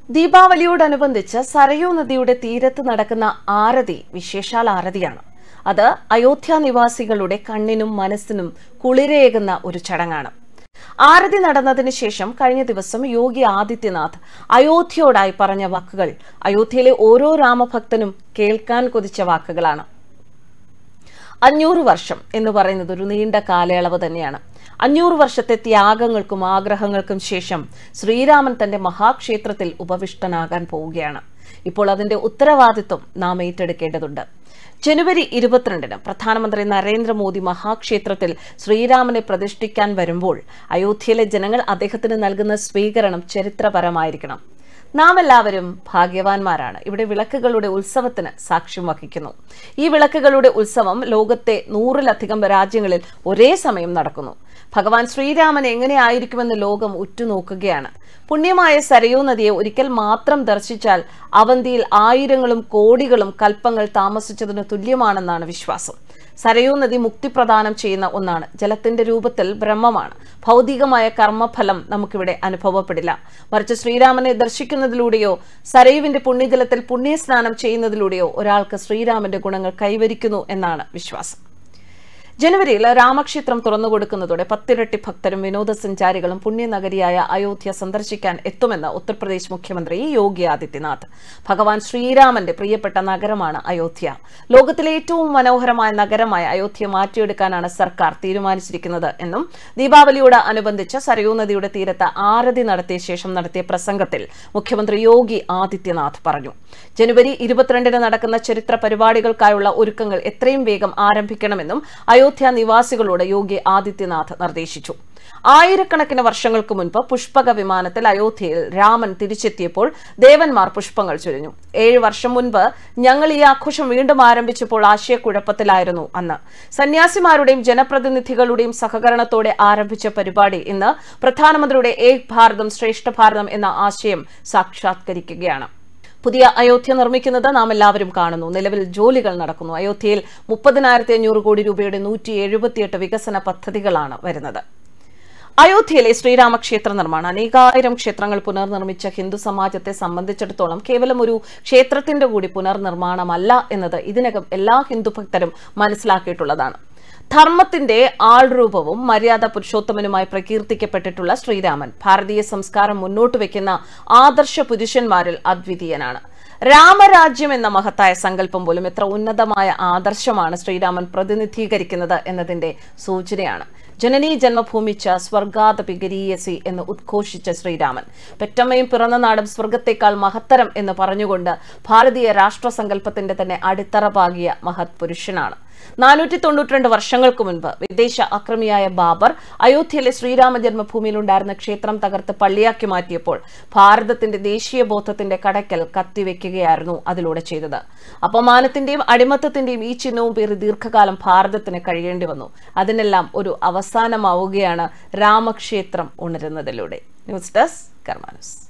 ദീപാവലിയോടനുബന്ധിച്ച് സരയൂ നദിയുടെ തീരത്ത് നടക്കുന്ന ആരതി വിശേഷാൽ ആരതിയാണ് അത് അയോധ്യ നിവാസികളുടെ കണ്ണിനും മനസ്സിനും കുളിരേകുന്ന ഒരു ചടങ്ങാണ് ആരതി നടന്നതിന് ശേഷം കഴിഞ്ഞ ദിവസം യോഗി ആദിത്യനാഥ് അയോധ്യയോടായി പറഞ്ഞ വാക്കുകൾ അയോധ്യയിലെ ഓരോ രാമഭക്തനും കേൾക്കാൻ കൊതിച്ച വാക്കുകളാണ് അഞ്ഞൂറ് വർഷം എന്ന് പറയുന്നത് ഒരു നീണ്ട കാലയളവ് തന്നെയാണ് അഞ്ഞൂറ് വർഷത്തെ ത്യാഗങ്ങൾക്കും ആഗ്രഹങ്ങൾക്കും ശേഷം ശ്രീരാമൻ തന്റെ മഹാക്ഷേത്രത്തിൽ ഉപവിഷ്ടനാകാൻ പോവുകയാണ് ഇപ്പോൾ അതിന്റെ ഉത്തരവാദിത്വം നാം ഏറ്റെടുക്കേണ്ടതുണ്ട് ജനുവരി ഇരുപത്തിരണ്ടിന് പ്രധാനമന്ത്രി നരേന്ദ്രമോദി മഹാക്ഷേത്രത്തിൽ ശ്രീരാമനെ പ്രതിഷ്ഠിക്കാൻ വരുമ്പോൾ അയോധ്യയിലെ ജനങ്ങൾ അദ്ദേഹത്തിന് നൽകുന്ന സ്വീകരണം ചരിത്രപരമായിരിക്കണം നാം എല്ലാവരും ഭാഗ്യവാന്മാരാണ് ഇവിടെ വിളക്കുകളുടെ ഉത്സവത്തിന് സാക്ഷ്യം വഹിക്കുന്നു ഈ വിളക്കുകളുടെ ഉത്സവം ലോകത്തെ നൂറിലധികം രാജ്യങ്ങളിൽ ഒരേ സമയം നടക്കുന്നു ഭഗവാൻ ശ്രീരാമൻ എങ്ങനെയായിരിക്കുമെന്ന് ലോകം ഉറ്റുനോക്കുകയാണ് പുണ്യമായ സരയൂ നദിയെ ഒരിക്കൽ മാത്രം ദർശിച്ചാൽ അവന്തിയിൽ ആയിരങ്ങളും കോടികളും കൽപ്പങ്ങൾ താമസിച്ചതിന് തുല്യമാണെന്നാണ് വിശ്വാസം സരയൂ നദി മുക്തി പ്രദാനം ചെയ്യുന്ന ഒന്നാണ് ജലത്തിന്റെ രൂപത്തിൽ ബ്രഹ്മമാണ് ഭൗതികമായ കർമ്മഫലം നമുക്കിവിടെ അനുഭവപ്പെടില്ല മറിച്ച് ശ്രീരാമനെ ദർശിക്കുന്നതിലൂടെയോ സരയുവിന്റെ പുണ്യജലത്തിൽ പുണ്യസ്നാനം ചെയ്യുന്നതിലൂടെയോ ഒരാൾക്ക് ശ്രീരാമന്റെ ഗുണങ്ങൾ കൈവരിക്കുന്നു എന്നാണ് വിശ്വാസം ജനുവരിയിൽ രാമക്ഷേത്രം തുറന്നുകൊടുക്കുന്നതോടെ പത്തിരട്ടി ഭക്തരും വിനോദസഞ്ചാരികളും പുണ്യനഗരിയായ അയോധ്യ സന്ദർശിക്കാൻ എത്തുമെന്ന് ഉത്തർപ്രദേശ് മുഖ്യമന്ത്രി യോഗി ആദിത്യനാഥ് ഭഗവാൻ ശ്രീരാമന്റെ പ്രിയപ്പെട്ട നഗരമാണ് അയോധ്യ ലോകത്തിലെ ഏറ്റവും മനോഹരമായ നഗരമായ അയോധ്യ മാറ്റിയെടുക്കാനാണ് സർക്കാർ തീരുമാനിച്ചിരിക്കുന്നത് എന്നും ദീപാവലിയോട് അനുബന്ധിച്ച് സരയൂ നദിയുടെ തീരത്ത് ആരതി നടത്തിയ ശേഷം നടത്തിയ പ്രസംഗത്തിൽ മുഖ്യമന്ത്രി യോഗി ആദിത്യനാഥ് പറഞ്ഞു ജനുവരി ഇരുപത്തിരണ്ടിന് നടക്കുന്ന ചരിത്ര പരിപാടികൾക്കായുള്ള ഒരുക്കങ്ങൾ എത്രയും വേഗം ആരംഭിക്കണമെന്നും അയോധ്യ നിവാസികളോട് യോഗി ആദിത്യനാഥ് നിർദ്ദേശിച്ചു ആയിരക്കണക്കിന് വർഷങ്ങൾക്ക് മുൻപ് പുഷ്പക വിമാനത്തിൽ അയോധ്യയിൽ രാമൻ തിരിച്ചെത്തിയപ്പോൾ ദേവന്മാർ പുഷ്പങ്ങൾ ചൊരിഞ്ഞു ഏഴ് വർഷം മുൻപ് ഞങ്ങൾ ഈ ആഘോഷം വീണ്ടും ആരംഭിച്ചപ്പോൾ ആശയക്കുഴപ്പത്തിലായിരുന്നു അന്ന് സന്യാസിമാരുടെയും ജനപ്രതിനിധികളുടെയും സഹകരണത്തോടെ ആരംഭിച്ച പരിപാടി ഇന്ന് പ്രധാനമന്ത്രിയുടെ ഏക് ഭാരതം ശ്രേഷ്ഠ ഭാരതം എന്ന ആശയം സാക്ഷാത്കരിക്കുകയാണ് പുതിയ അയോധ്യ നിർമ്മിക്കുന്നത് നാം എല്ലാവരും കാണുന്നു നിലവിൽ ജോലികൾ നടക്കുന്നു അയോധ്യയിൽ മുപ്പതിനായിരത്തി അഞ്ഞൂറ് കോടി രൂപയുടെ നൂറ്റി എഴുപത്തിയെട്ട് വികസന പദ്ധതികളാണ് വരുന്നത് അയോധ്യയിലെ ശ്രീരാമക്ഷേത്ര നിർമ്മാണം അനേകായിരം ക്ഷേത്രങ്ങൾ പുനർനിർമ്മിച്ച ഹിന്ദു സമാജത്തെ സംബന്ധിച്ചിടത്തോളം കേവലം ഒരു ക്ഷേത്രത്തിന്റെ കൂടി പുനർനിർമ്മാണമല്ല എന്നത് ഇതിനകം എല്ലാ ഹിന്ദു ഭക്തരും മനസ്സിലാക്കിയിട്ടുള്ളതാണ് ധർമ്മത്തിന്റെ ആൾരൂപവും മര്യാദ പുരുഷോത്തമനുമായി പ്രകീർത്തിക്കപ്പെട്ടിട്ടുള്ള ശ്രീരാമൻ ഭാരതീയ സംസ്കാരം മുന്നോട്ട് വയ്ക്കുന്ന ആദർശ പുരുഷന്മാരിൽ അദ്വിതീയനാണ് രാമരാജ്യം എന്ന മഹത്തായ സങ്കല്പം പോലും എത്ര ഉന്നതമായ ആദർശമാണ് ശ്രീരാമൻ പ്രതിനിധീകരിക്കുന്നത് എന്നതിന്റെ സൂചനയാണ് ജനനീ ജന്മഭൂമിച്ച സ്വർഗാദപി ഗരീയസി എന്ന് ഉദ്ഘോഷിച്ച ശ്രീരാമൻ പെറ്റമ്മയും പിറന്ന നാടും സ്വർഗത്തേക്കാൾ മഹത്തരം എന്ന് പറഞ്ഞുകൊണ്ട് ഭാരതീയ രാഷ്ട്രസങ്കല്പത്തിന്റെ തന്നെ അടിത്തറ പാകിയ മഹത് പുരുഷനാണ് നാനൂറ്റി തൊണ്ണൂറ്റിരണ്ട് വർഷങ്ങൾക്ക് മുൻപ് വിദേശ അക്രമിയായ ബാബർ അയോധ്യയിലെ ശ്രീരാമ ജന്മഭൂമിയിലുണ്ടായിരുന്ന ക്ഷേത്രം തകർത്ത് പള്ളിയാക്കി മാറ്റിയപ്പോൾ ഭാരതത്തിന്റെ ദേശീയ ബോധത്തിന്റെ കടക്കൽ കത്തിവെക്കുകയായിരുന്നു അതിലൂടെ ചെയ്തത് അപമാനത്തിന്റെയും അടിമത്തത്തിന്റെയും ഈ ചിഹ്നവും പേറി ദീർഘകാലം ഭാരതത്തിന് കഴിയേണ്ടി വന്നു അതിനെല്ലാം ഒരു അവസാനമാവുകയാണ് രാമക്ഷേത്രം ഉണരുന്നതിലൂടെ ന്യൂസ് ഡെസ്ക് കർമാനുസ്